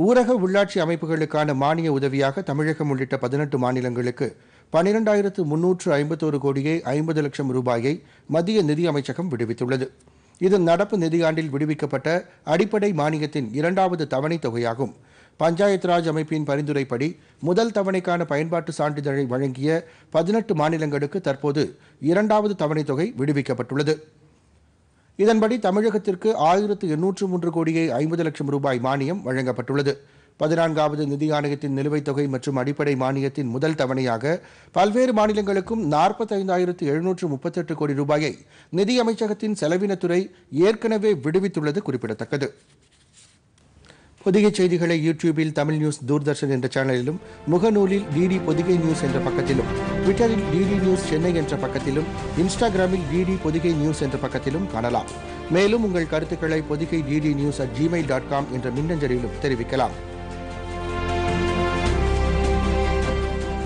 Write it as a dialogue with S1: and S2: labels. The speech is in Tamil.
S1: ஊரக உள்ளாட்சி அமைப்புகளுக்கான மானிய உதவியாக தமிழகம் உள்ளிட்ட பதினெட்டு மாநிலங்களுக்கு பனிரெண்டாயிரத்து முன்னூற்று ஐம்பத்தோரு கோடியே ஐம்பது லட்சம் ரூபாயை மத்திய நிதி அமைச்சகம் விடுவித்துள்ளது இது நடப்பு நிதியாண்டில் விடுவிக்கப்பட்ட அடிப்படை மானியத்தின் இரண்டாவது தவணைத் தொகையாகும் பஞ்சாயத் ராஜ் அமைப்பின் பரிந்துரைப்படி முதல் தவணைக்கான பயன்பாட்டு சான்றிதழை வழங்கிய பதினெட்டு மாநிலங்களுக்கு தற்போது இரண்டாவது தவணைத் தொகை விடுவிக்கப்பட்டுள்ளது இதன்படி தமிழகத்திற்கு ஆயிரத்து எண்ணூற்று மூன்று கோடியே ஐம்பது லட்சம் ரூபாய் மானியம் வழங்கப்பட்டுள்ளது பதினான்காவது நிதி ஆணையத்தின் நிலுவைத் தொகை மற்றும் அடிப்படை மானியத்தின் முதல் தவணையாக பல்வேறு மாநிலங்களுக்கும் நாற்பத்தைந்தாயிரத்து எழுநூற்று முப்பத்தெட்டு கோடி ரூபாயை நிதி அமைச்சகத்தின் செலவினத்துறை ஏற்கனவே விடுவித்துள்ளது குறிப்பிடத்தக்கது பொதிகை செய்திகளை யூடியூபில் தமிழ் நியூஸ் தூர்தர்ஷன் என்ற சேனலிலும் முகநூலில் டிடி பொதிகை நியூஸ் என்ற பக்கத்திலும் ட்விட்டரில் டிடி நியூஸ் சென்னை என்ற பக்கத்திலும் இன்ஸ்டாகிராமில் டிடி பொதிகை நியூஸ் என்ற பக்கத்திலும் காணலாம் மேலும் உங்கள் கருத்துக்களை Podhigai DD news at Gmail dot com என்ற மின்னஞ்சலிலும் தெரிவிக்கலாம்